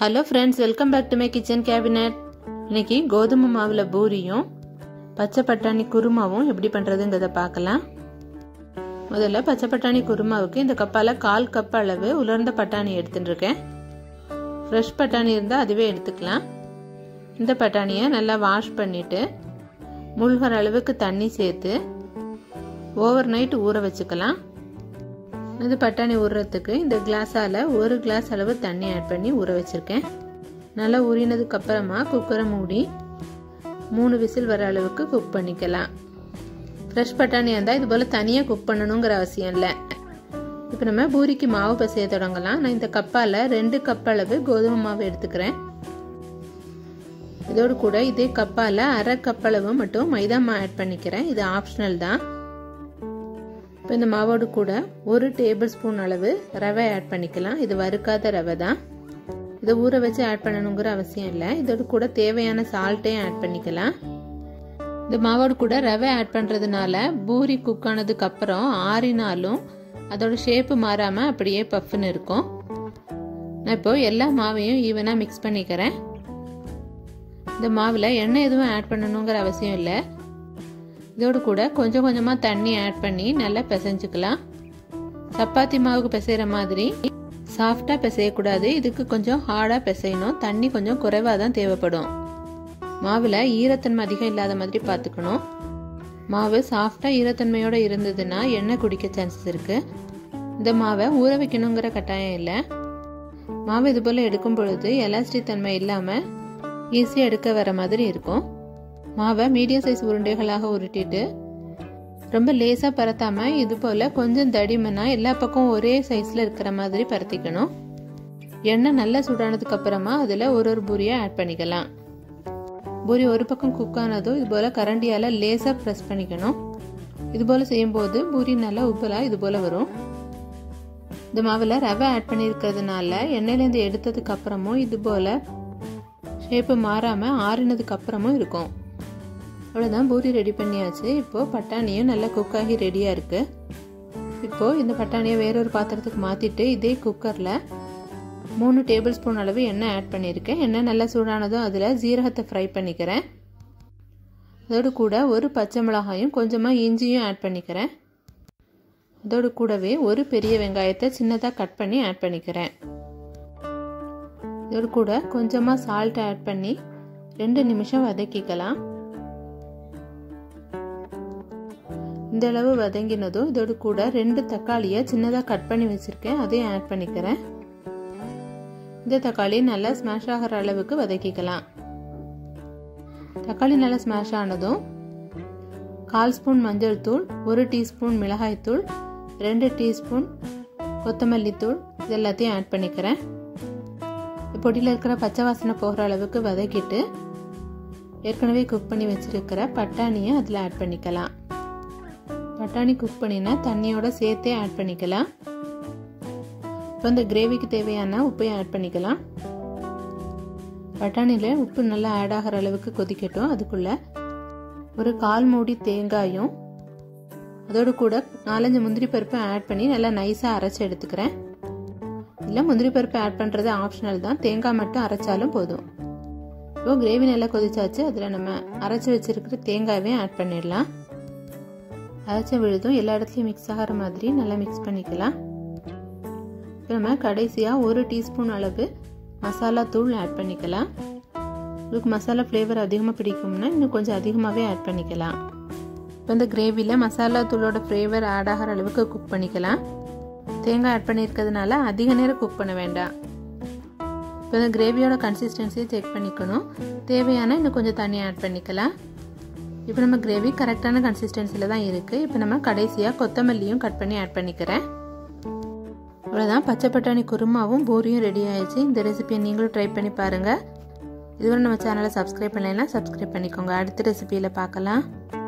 hello friends welcome back to my kitchen cabinet இன்னைக்கு கோதுமை மாவில் பூரியும் பச்சை பட்டாணி குருமாவும் எப்படி பண்ணுறதுங்கிறத பார்க்கலாம் முதல்ல பச்சை பட்டாணி குருமாவுக்கு இந்த கப்பால் கால் கப் அளவு உலர்ந்த பட்டாணி எடுத்துட்டுருக்கேன் ஃப்ரெஷ் பட்டாணி இருந்தால் அதுவே எடுத்துக்கலாம் இந்த பட்டாணியை நல்லா வாஷ் பண்ணிவிட்டு முழுகிற அளவுக்கு தண்ணி சேர்த்து ஓவர் நைட் ஊற வச்சுக்கலாம் இது பட்டாணி ஊறுறதுக்கு இந்த கிளாஸால் ஒரு கிளாஸ் அளவு தண்ணி ஆட் பண்ணி ஊற வச்சுருக்கேன் நல்லா ஊறினதுக்கு அப்புறமா குக்கரை மூடி மூணு விசில் வர அளவுக்கு குக் பண்ணிக்கலாம் ஃப்ரெஷ் பட்டாணி இருந்தால் இது போல் தனியாக குக் பண்ணணுங்கிற அவசியம் இல்லை இப்போ நம்ம பூரிக்கு மாவு பசைய தொடங்கலாம் நான் இந்த கப்பால் ரெண்டு கப் அளவு கோதுமை மாவு எடுத்துக்கிறேன் இதோடு கூட இதே கப்பால் அரை கப் அளவு மட்டும் மைதா மா ஆட் பண்ணிக்கிறேன் இது ஆப்ஷனல் தான் இப்போ இந்த மாவோடு கூட ஒரு டேபிள் ஸ்பூன் அளவு ரவை ஆட் பண்ணிக்கலாம் இது வறுக்காத ரவை தான் இதை ஊற வச்சு ஆட் பண்ணணுங்கிற அவசியம் இல்லை இதோடு கூட தேவையான சால்ட்டையும் ஆட் பண்ணிக்கலாம் இந்த மாவோடு கூட ரவை ஆட் பண்ணுறதுனால பூரி குக் ஆனதுக்கு அப்புறம் ஆறினாலும் அதோட ஷேப்பு மாறாமல் அப்படியே பஃப்னு இருக்கும் நான் இப்போ எல்லா மாவையும் ஈவனாக மிக்ஸ் பண்ணிக்கிறேன் இந்த மாவில் எண்ணெய் எதுவும் ஆட் பண்ணணுங்கிற அவசியம் இல்லை இதோடு கூட கொஞ்சம் கொஞ்சமாக தண்ணி ஆட் பண்ணி நல்லா பிசைஞ்சுக்கலாம் சப்பாத்தி மாவுக்கு பிசைகிற மாதிரி சாஃப்டாக பிசையக்கூடாது இதுக்கு கொஞ்சம் ஹார்டாக பிசையணும் தண்ணி கொஞ்சம் குறைவாக தான் தேவைப்படும் மாவில் ஈரத்தன்மை அதிகம் இல்லாத மாதிரி பார்த்துக்கணும் மாவு சாஃப்டாக ஈரத்தன்மையோடு இருந்ததுன்னா எண்ணெய் குடிக்க சான்சஸ் இருக்குது இந்த மாவை ஊற வைக்கணுங்கிற கட்டாயம் இல்லை மாவு இது போல் எடுக்கும் பொழுது எலாஸ்டிக் தன்மை இல்லாமல் ஈஸியாக எடுக்க வர மாதிரி இருக்கும் மாவை மீடியம் சைஸ் உருண்டைகளாக உருட்டிட்டு ரொம்ப லேசாக பரத்தாமல் இது போல் கொஞ்சம் தடிமனா எல்லா பக்கம் ஒரே சைஸில் இருக்கிற மாதிரி பரத்திக்கணும் எண்ணெய் நல்லா சூடானதுக்கு அப்புறமா அதில் ஒரு ஒரு பூரியாக ஆட் பண்ணிக்கலாம் பூரி ஒரு பக்கம் குக் ஆனதும் இது போல் கரண்டியால் லேசாக ப்ரெஸ் பண்ணிக்கணும் இது போல் செய்யும்போது பூரி நல்லா உப்பலாக இது போல் வரும் இந்த மாவில் ரவை ஆட் பண்ணியிருக்கிறதுனால எண்ணெயிலேருந்து எடுத்ததுக்கு அப்புறமும் இது போல் ஷேப்பு மாறாமல் ஆறினதுக்கு அப்புறமும் இருக்கும் அவ்வளோதான் பூரி ரெடி பண்ணியாச்சு இப்போது பட்டாணியும் நல்லா குக் ஆகி ரெடியாக இருக்குது இப்போது இந்த பட்டாணியை வேறொரு பாத்திரத்துக்கு மாற்றிட்டு இதே குக்கரில் மூணு டேபிள் ஸ்பூன் அளவு எண்ணெய் ஆட் பண்ணியிருக்கேன் எண்ணெய் நல்லா சூடானதும் அதில் ஜீரகத்தை ஃப்ரை பண்ணிக்கிறேன் அதோடு கூட ஒரு பச்சை மிளகாயும் கொஞ்சமாக இஞ்சியும் ஆட் பண்ணிக்கிறேன் அதோடு கூடவே ஒரு பெரிய வெங்காயத்தை சின்னதாக கட் பண்ணி ஆட் பண்ணிக்கிறேன் இதோடு கூட கொஞ்சமாக சால்ட் ஆட் பண்ணி ரெண்டு நிமிஷம் வதக்கிக்கலாம் இந்த அளவு வதங்கினதும் இதோடு கூட ரெண்டு தக்காளியை சின்னதாக கட் பண்ணி வச்சுருக்கேன் அதையும் ஆட் பண்ணிக்கிறேன் இந்த தக்காளி நல்லா ஸ்மாஷ் ஆகிற அளவுக்கு வதக்கிக்கலாம் தக்காளி நல்லா ஸ்மாஷ் ஆனதும் கால் ஸ்பூன் மஞ்சள் தூள் ஒரு டீஸ்பூன் மிளகாய் தூள் ரெண்டு டீஸ்பூன் கொத்தமல்லி தூள் இது எல்லாத்தையும் ஆட் பண்ணிக்கிறேன் பொடியில் இருக்கிற பச்சை வாசனை போகிற அளவுக்கு வதக்கிட்டு ஏற்கனவே குக் பண்ணி வச்சுருக்கிற பட்டாணியை அதில் ஆட் பண்ணிக்கலாம் பட்டாணி குக் பண்ணினா தண்ணியோட சேர்த்தே ஆட் பண்ணிக்கலாம் இப்போ இந்த கிரேவிக்கு தேவையான உப்பையும் ஆட் பண்ணிக்கலாம் பட்டாணியில் உப்பு நல்லா ஆட் ஆகிற அளவுக்கு கொதிக்கட்டும் அதுக்குள்ளே ஒரு கால் மூடி தேங்காயும் அதோடு கூட நாலஞ்சு முந்திரி பருப்பை ஆட் பண்ணி நல்லா நைஸாக அரைச்சி எடுத்துக்கிறேன் இல்லை முந்திரி பருப்பு ஆட் பண்ணுறது ஆப்ஷனல் தான் தேங்காய் மட்டும் அரைச்சாலும் போதும் இப்போ கிரேவி நல்லா கொதிச்சாச்சு அதில் நம்ம அரைச்சி வச்சுருக்கிற தேங்காயவே ஆட் பண்ணிடலாம் அரைச்ச விழுதும் எல்லா இடத்துலையும் மிக்ஸ் ஆகிற மாதிரி நல்லா மிக்ஸ் பண்ணிக்கலாம் இப்போ நம்ம கடைசியாக ஒரு டீஸ்பூன் அளவு மசாலா தூள் ஆட் பண்ணிக்கலாம் உங்களுக்கு மசாலா ஃப்ளேவர் அதிகமாக பிடிக்கும்னா இன்னும் கொஞ்சம் அதிகமாகவே ஆட் பண்ணிக்கலாம் இப்போ இந்த கிரேவியில் மசாலா தூளோட ஃப்ளேவர் ஆட் ஆகிற அளவுக்கு குக் பண்ணிக்கலாம் தேங்காய் ஆட் பண்ணியிருக்கிறதுனால அதிக நேரம் குக் பண்ண வேண்டாம் இப்போ இந்த கிரேவியோட கன்சிஸ்டன்சியை செக் பண்ணிக்கணும் தேவையான இன்னும் கொஞ்சம் தண்ணி ஆட் பண்ணிக்கலாம் இப்போ நம்ம கிரேவி கரெக்டான கன்சிஸ்டன்சியில் தான் இருக்குது இப்போ நம்ம கடைசியாக கொத்தமல்லியும் கட் பண்ணி ஆட் பண்ணிக்கிறேன் அவ்வளோதான் பச்சை பட்டாணி குருமாவும் பூரியும் ரெடி ஆயிடுச்சு இந்த ரெசிபியை நீங்களும் ட்ரை பண்ணி பாருங்கள் இதுவரை நம்ம சேனலை சப்ஸ்கிரைப் பண்ணலைன்னா சப்ஸ்கிரைப் பண்ணிக்கோங்க அடுத்த ரெசிபியில் பார்க்கலாம்